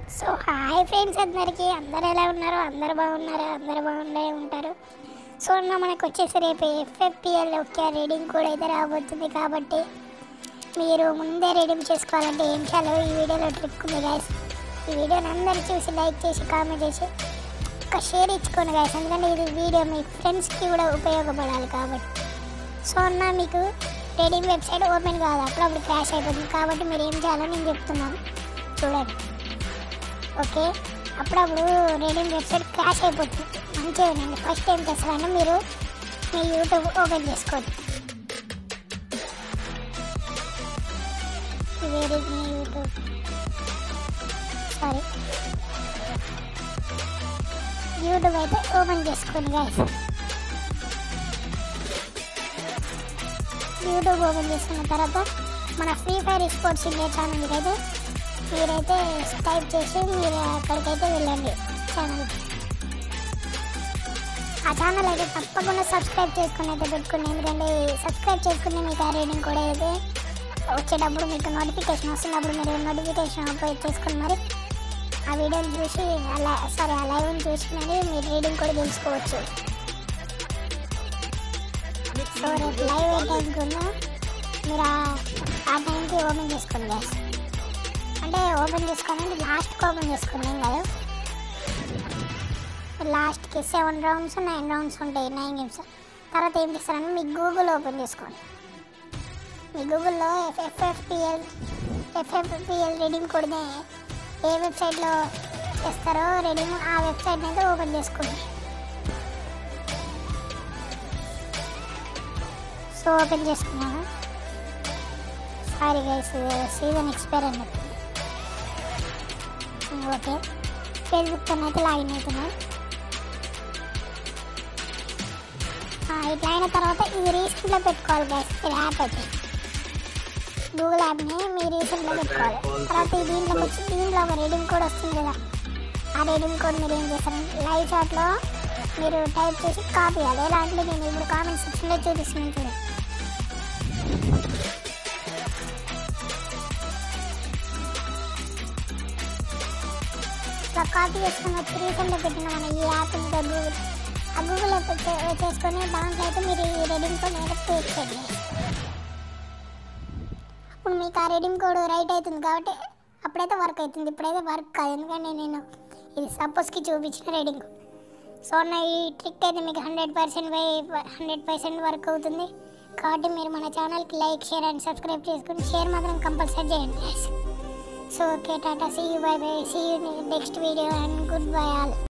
So hi friends అందరికీ అందరు ఎలా ఉన్నారు అందరు బాగున్నారు అందరు బాగుండే ఉంటారు సో అన్న మనకు వచ్చేసి రేపు ఎఫ్ఎఫ్పిఎల్ ఒకే రీడింగ్ కూడా అయితే రాబోతుంది కాబట్టి మీరు ముందే రీడింగ్ చేసుకోవాలంటే ఏం చేయాలో ఈ వీడియోలో ట్రిక్ ఉంది గాయస్ ఈ వీడియోని అందరు చూసి లైక్ చేసి కామెంట్ చేసి ఒక షేర్ ఇచ్చుకోండి గాయస్ ఎందుకంటే ఇది వీడియో మీ ఫ్రెండ్స్కి కూడా ఉపయోగపడాలి కాబట్టి సో అన్న మీకు రీడింగ్ వెబ్సైట్ ఓపెన్ కాదు అప్పుడప్పుడు క్రాష్ అయిపోతుంది కాబట్టి మీరు ఏం చేయాలో నేను చెప్తున్నాను చూడండి ఓకే అప్పుడప్పుడు రీడింగ్ వెబ్సైట్ క్రాష్ అయిపోతుంది మంచిగా వినండి ఫస్ట్ ఏం చేస్తారంటే మీరు మీ యూట్యూబ్ ఓపెన్ చేసుకోండి వేరే మీ యూట్యూబ్ సారీ యూట్యూబ్ అయితే ఓపెన్ చేసుకోండి గాయస్ యూట్యూబ్ ఓపెన్ చేసుకున్న తర్వాత మన ఫ్రీ ఫైర్ స్పోర్ట్స్ ఇండియా ఛానల్కి అయితే మీరైతే టైప్ చేసి మీరు అక్కడికైతే వెళ్ళండి ఛానల్ ఆ ఛానల్ అయితే తప్పకుండా సబ్స్క్రైబ్ చేసుకుని అయితే పెట్టుకుని ఎందుకంటే సబ్స్క్రైబ్ చేసుకుని మీకు ఆ రీడింగ్ కూడా అయితే వచ్చేటప్పుడు మీకు నోటిఫికేషన్ వస్తున్నప్పుడు మీరు నోటిఫికేషన్ ఆపరేట్ చేసుకుని మరి ఆ వీడియోని చూసి అలా సారీ ఆ లైవ్ని చూసి మరి మీరు రీడింగ్ కూడా తెలుసుకోవచ్చు సో రేపు లైవ్ ఏ టైంకి ఉందో మీరు ఆ- ఆ టైంకి ఓపెన్ చేసుకోండి గ్యాస్ అంటే ఓపెన్ చేసుకోవాలంటే లాస్ట్కి ఓపెన్ చేసుకోండి ఏం కాదు లాస్ట్కి సెవెన్ రౌండ్స్ నైన్ రౌండ్స్ ఉంటాయి నైన్ గేమ్స్ తర్వాత ఏం చేస్తారంటే మీ గూగుల్ ఓపెన్ చేసుకోండి మీ గూగుల్లో ఎఫ్ఎఫ్పిఎల్ ఎఫ్ఎఫ్పిఎల్ రీడింగ్ కొడితే ఏ వెబ్సైట్లో చేస్తారో రీడింగ్ ఆ వెబ్సైట్ని అయితే ఓపెన్ చేసుకోండి సో ఓపెన్ చేసుకున్నాను సారీ గైస్ సీజన్ ఎక్స్పైర్ అన్నట్టు ఓకే ఫేస్బుక్తో అయితే లాగిన్ అవుతున్నాను ఆ, ఇట్లా అయిన తర్వాత ఇది రీసెంట్లో పెట్టుకోవాలి గైస్ మీరు యాప్ అయితే గూగుల్ యాప్ని మీ రీసెంట్లో పెట్టుకోవాలి తర్వాత ఈ దీంట్లోకి వచ్చి దీంట్లో ఒక రీడింగ్ కోడ్ వస్తుంది కదా ఆ రీడింగ్ కోడ్ మీరు ఏం చేస్తారంటే లైవ్ చాట్లో మీరు టైప్ చేసి కాపీ చేయాలి ఎలా అంటే నేను ఇప్పుడు కామెంట్ సెక్షన్లో చూపిస్తున్నాను చూడండి ఇట్లా కాపీ చేసుకుని వచ్చి రీసెంట్గా పెట్టిన మన ఈ యాప్ ఇంకా గూగుల్ ఆ గూగుల్ యాప్ చే- చేసుకొని దాంట్లో అయితే మీరు ఈ రెడీమ్ కోడ్ అయితే పే చేయండి అప్పుడు మీకు ఆ రెడీమ్ కోడ్ రైట్ అవుతుంది కాబట్టి అప్పుడైతే వర్క్ అవుతుంది ఇప్పుడైతే వర్క్ కాదు ఎందుకంటే నేను ఇది సపోజ్కి చూపించిన రెడీమ్ కోడ్ సో నా ఈ ట్రిక్ అయితే మీకు hundred percent by hundred percent work అవుతుంది కాబట్టి మీరు మన ఛానల్కి లైక్ షేర్ అండ్ సబ్స్క్రైబ్ చేసుకుని షేర్ మాత్రం కంపల్సరీ చేయండి guys. So okay tata see you bye bye see you next video and good bye all